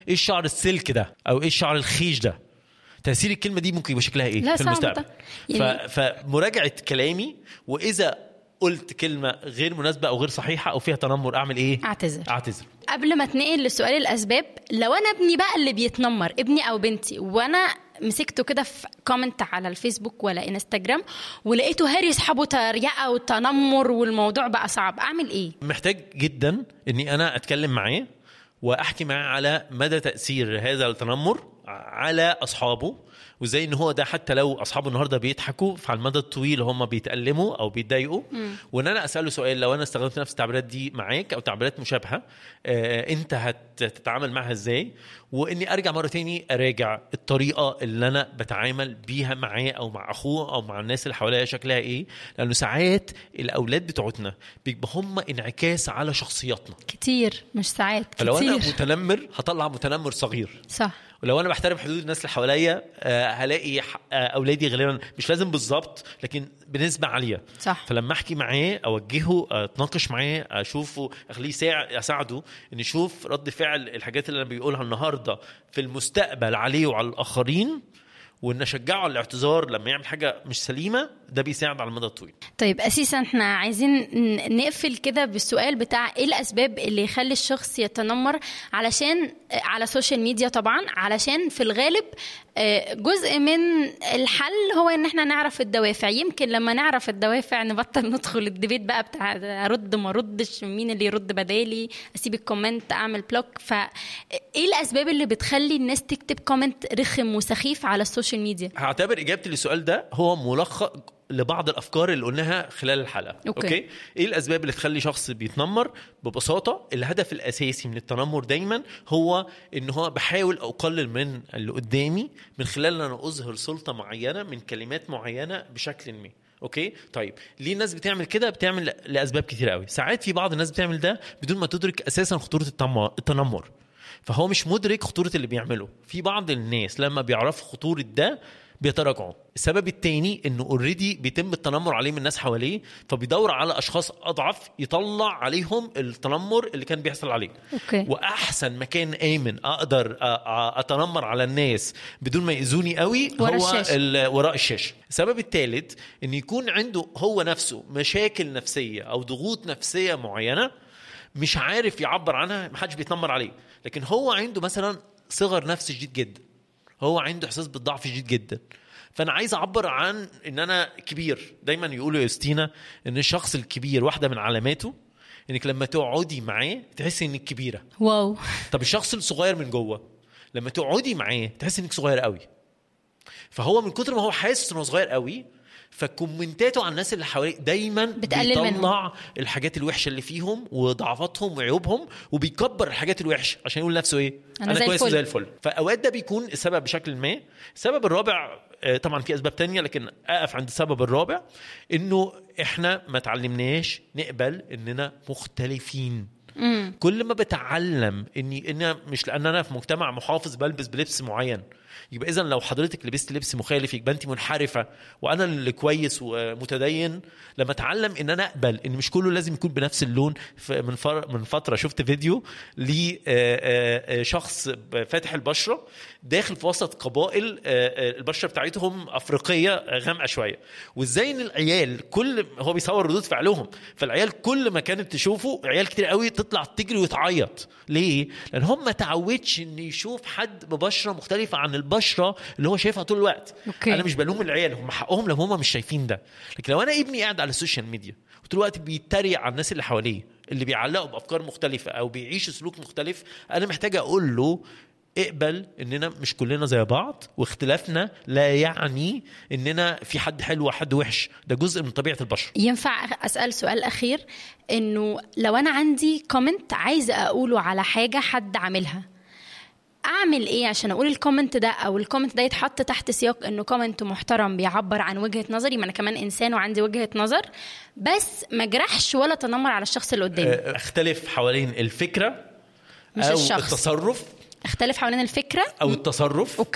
ايه الشعر السلك ده او ايه الشعر الخيش ده تاثير الكلمه دي ممكن يبقى شكلها ايه لا في صعب المستقبل ده. يعني- ف... فمراجعه كلامي واذا قلت كلمه غير مناسبه او غير صحيحه او فيها تنمر اعمل ايه اعتذر اعتذر قبل ما اتنقل لسؤال الاسباب لو انا ابني بقى اللي بيتنمر ابني او بنتي وانا مسكته كده في كومنت على الفيسبوك ولا انستجرام ولقيته هاري اصحابه تريقه وتنمر والموضوع بقى صعب اعمل ايه محتاج جدا اني انا اتكلم معاه واحكي معاه على مدى تاثير هذا التنمر على اصحابه وازاي ان هو ده حتى لو اصحابه النهارده بيضحكوا فعلى المدى الطويل هم بيتالموا او بيتضايقوا وان انا اساله سؤال لو انا استخدمت نفس التعبيرات دي معاك او تعبيرات مشابهه آه انت هتتعامل معاها ازاي واني ارجع مره تاني اراجع الطريقه اللي انا بتعامل بيها معاه او مع اخوه او مع الناس اللي حواليا شكلها ايه لانه ساعات الاولاد بتوعتنا بيبقى هم انعكاس على شخصياتنا كتير مش ساعات فلو انا كتير متنمر هطلع متنمر صغير صح ولو انا بحترم حدود الناس اللي حواليا آه، هلاقي ح- آه، اولادي غالبا مش لازم بالظبط لكن بنسبه عاليه صح. فلما احكي معاه اوجهه اتناقش معاه اشوفه اخليه ساع- اساعده ان يشوف رد فعل الحاجات اللي انا بيقولها النهارده في المستقبل عليه وعلى الاخرين وان اشجعه على الاعتذار لما يعمل حاجه مش سليمه ده بيساعد على المدى الطويل طيب اساسا احنا عايزين ن- نقفل كده بالسؤال بتاع ايه الاسباب اللي يخلي الشخص يتنمر علشان على السوشيال ميديا طبعا علشان في الغالب آه، جزء من الحل هو ان احنا نعرف الدوافع يمكن لما نعرف الدوافع نبطل ندخل الديبيت بقى بتاع ارد ما اردش مين اللي يرد بدالي اسيب الكومنت اعمل بلوك فايه الاسباب اللي بتخلي الناس تكتب كومنت رخم وسخيف على السوشيال ميديا هعتبر اجابتي للسؤال ده هو ملخص لبعض الافكار اللي قلناها خلال الحلقه أوكي. اوكي ايه الاسباب اللي تخلي شخص بيتنمر ببساطه الهدف الاساسي من التنمر دايما هو ان هو بحاول اقلل من اللي قدامي من خلال ان انا اظهر سلطه معينه من كلمات معينه بشكل ما اوكي طيب ليه الناس بتعمل كده بتعمل لاسباب كتير قوي ساعات في بعض الناس بتعمل ده بدون ما تدرك اساسا خطوره التم- التنمر فهو مش مدرك خطوره اللي بيعمله في بعض الناس لما بيعرفوا خطوره ده بيتراجعوا السبب التاني انه اوريدي بيتم التنمر عليه من الناس حواليه فبيدور على اشخاص اضعف يطلع عليهم التنمر اللي كان بيحصل عليه أوكي. واحسن مكان امن اقدر أ- أ- اتنمر على الناس بدون ما ياذوني قوي ورا هو الشاشة. ال- وراء الشاشه السبب الثالث ان يكون عنده هو نفسه مشاكل نفسيه او ضغوط نفسيه معينه مش عارف يعبر عنها محدش بيتنمر عليه لكن هو عنده مثلا صغر نفس شديد جدا هو عنده احساس بالضعف شديد جدا فانا عايز اعبر عن ان انا كبير دايما يقولوا يا ستينا ان الشخص الكبير واحده من علاماته انك لما تقعدي معاه تحسي انك كبيره واو طب الشخص الصغير من جوه لما تقعدي معاه تحس انك صغير قوي فهو من كتر ما هو حاسس انه صغير قوي فكومنتاته على الناس اللي حواليه دايما بتقلل منهم. بيطلع الحاجات الوحشه اللي فيهم وضعفاتهم وعيوبهم وبيكبر الحاجات الوحشه عشان يقول لنفسه ايه أنا زي كويس الفل. زي الفل فاوقات ده بيكون السبب بشكل ما السبب الرابع آه، طبعا في اسباب تانية لكن اقف عند السبب الرابع انه احنا ما تعلمناش نقبل اننا مختلفين كل ما بتعلم اني ان مش لان انا في مجتمع محافظ بلبس بلبس معين يبقى اذا لو حضرتك لبست لبس مخالف يبقى انت منحرفه وانا اللي كويس ومتدين لما اتعلم ان انا اقبل ان مش كله لازم يكون بنفس اللون ف- من فر- من فتره شفت فيديو لشخص فاتح البشره داخل في وسط قبائل آه، آه، البشره بتاعتهم افريقيه آه، غامقه شويه وازاي ان العيال كل هو بيصور ردود فعلهم فالعيال كل ما كانت تشوفه عيال كتير قوي تطلع تجري وتعيط ليه لان هم ما تعودش ان يشوف حد ببشره مختلفه عن البشره اللي هو شايفها طول الوقت أوكي. انا مش بلوم العيال هم حقهم لو هم مش شايفين ده لكن لو انا ابني قاعد على السوشيال ميديا وطول الوقت بيتريق على الناس اللي حواليه اللي بيعلقوا بافكار مختلفه او بيعيشوا سلوك مختلف انا محتاج اقول له اقبل اننا مش كلنا زي بعض واختلافنا لا يعني اننا في حد حلو وحد وحش ده جزء من طبيعه البشر ينفع اسال سؤال اخير انه لو انا عندي كومنت عايزه اقوله على حاجه حد عاملها اعمل ايه عشان اقول الكومنت ده او الكومنت ده يتحط تحت سياق انه كومنت محترم بيعبر عن وجهه نظري ما انا كمان انسان وعندي وجهه نظر بس ما جرحش ولا تنمر على الشخص اللي قدامي آه، اختلف حوالين الفكره مش او الشخص. التصرف اختلف حوالين الفكره او التصرف اوكي